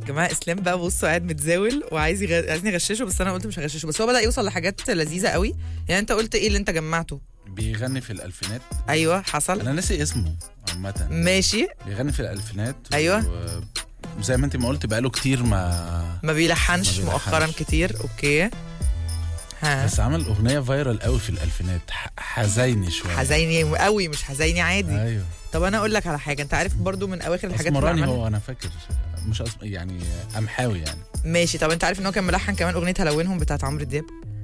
جماعه اسلام بقى بصوا قاعد متزاول وعايز يغ... عايزني اغششه بس انا قلت مش هغششه بس هو بدا يوصل لحاجات لذيذه قوي يعني انت قلت ايه اللي انت جمعته بيغني في الالفينات ايوه حصل انا ناسي اسمه عامه ماشي بيغني في الالفينات أيوة. و... زي ما انت ما قلت بقاله كتير ما ما بيلحنش ما بيلحنش. مؤخرا كتير اوكي ها بس عمل اغنيه فايرال قوي في الالفينات ح- حزيني شويه حزيني قوي مش حزيني عادي ايوه طب انا اقول لك على حاجه انت عارف برضو من اواخر الحاجات اللي اسمراني عملها هو انا فاكر مش أص... يعني قمحاوي يعني ماشي طب انت عارف ان هو كان ملحن كمان اغنيه هلونهم بتاعت عمرو دياب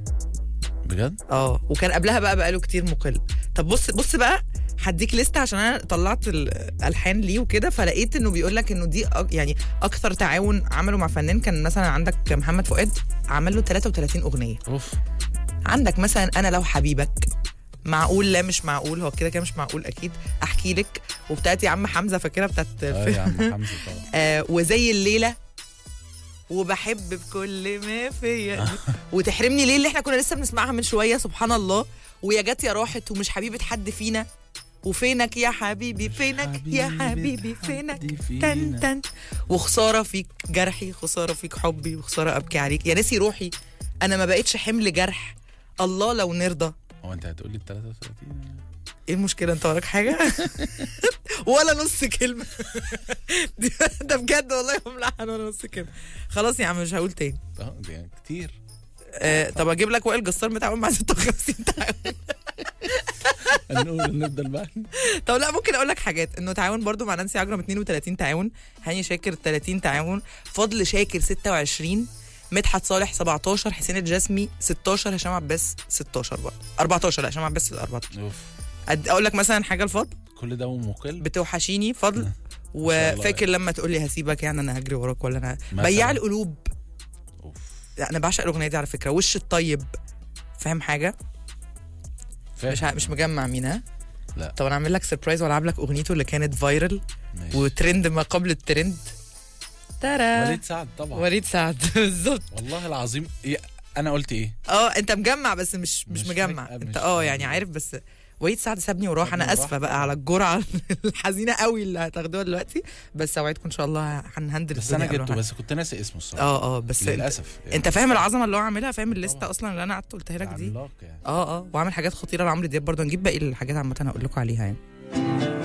بجد اه وكان قبلها بقى بقاله كتير مقل طب بص بص بقى هديك لستة عشان انا طلعت الالحان ليه وكده فلقيت انه بيقول لك انه دي أك- يعني اكثر تعاون عمله مع فنان كان مثلا عندك محمد فؤاد عمل له 33 اغنيه اوف عندك مثلا انا لو حبيبك معقول لا مش معقول هو كده كده مش معقول اكيد احكي لك وبتاعت يا عم حمزه فاكرها بتاعت اه يا عم حمزه طبعا آه وزي الليله وبحب بكل ما فيا دي. وتحرمني ليه اللي احنا كنا لسه بنسمعها من شويه سبحان الله ويا جت يا راحت ومش حبيبه حد فينا وفينك يا حبيبي فينك يا حبيبة حبيبي حد فينك فينا. تن تن وخساره فيك جرحي خساره فيك حبي وخساره ابكي عليك يا ناسي روحي انا ما بقتش حمل جرح الله لو نرضى هو انت هتقولي ال 33 ايه المشكله انت وراك حاجه ولا نص كلمه ده بجد والله هم ملحن ولا نص كلمه خلاص يا عم مش هقول تاني اه دي يعني كتير آه طب اجيب لك وائل جسار متعاون مع 56 تعاون هنقول نفضل بقى طب لا ممكن اقول لك حاجات انه تعاون برضو مع نانسي عجرم 32 تعاون هاني شاكر 30 تعاون فضل شاكر 26 مدحت صالح 17 حسين الجسمي 16 هشام عباس 16 برضه 14 لا هشام عباس 14 اوف أد- اقول لك مثلا حاجه الفضل كل ده ومقل بتوحشيني فضل شاء وفاكر الله. لما تقول لي هسيبك يعني انا هجري وراك ولا انا مثلاً. بياع القلوب اوف لا، انا بعشق الاغنيه دي على فكره وش الطيب فاهم حاجه فاهم. مش ع- مش مجمع مين ها لا. طب انا اعمل لك سربرايز والعب لك اغنيته اللي كانت فايرال ماشي. وترند ما قبل الترند ترى وليد سعد طبعا وليد سعد بالظبط والله العظيم إيه انا قلت ايه اه انت مجمع بس مش مش, مش مجمع فاكر- انت مش اه يعني فاكر. عارف بس وليد سعد سابني وراح سابني انا وراح اسفه بقى طبعاً. على الجرعه الحزينه قوي اللي هتاخدوها دلوقتي بس اوعدكم ان شاء الله هنهندل بس انا الدنيا جبته قبل ما- بس كنت ناسي اسمه الصراحه اه اه بس انت, للاسف يعني. انت فاهم العظمه اللي هو عاملها فاهم الليسته طبعاً. اصلا اللي انا قعدت قلتها لك دي عملاق يعني اه اه وعامل حاجات خطيره لعمرو دياب برضه نجيب باقي الحاجات عامه هقول لكم عليها يعني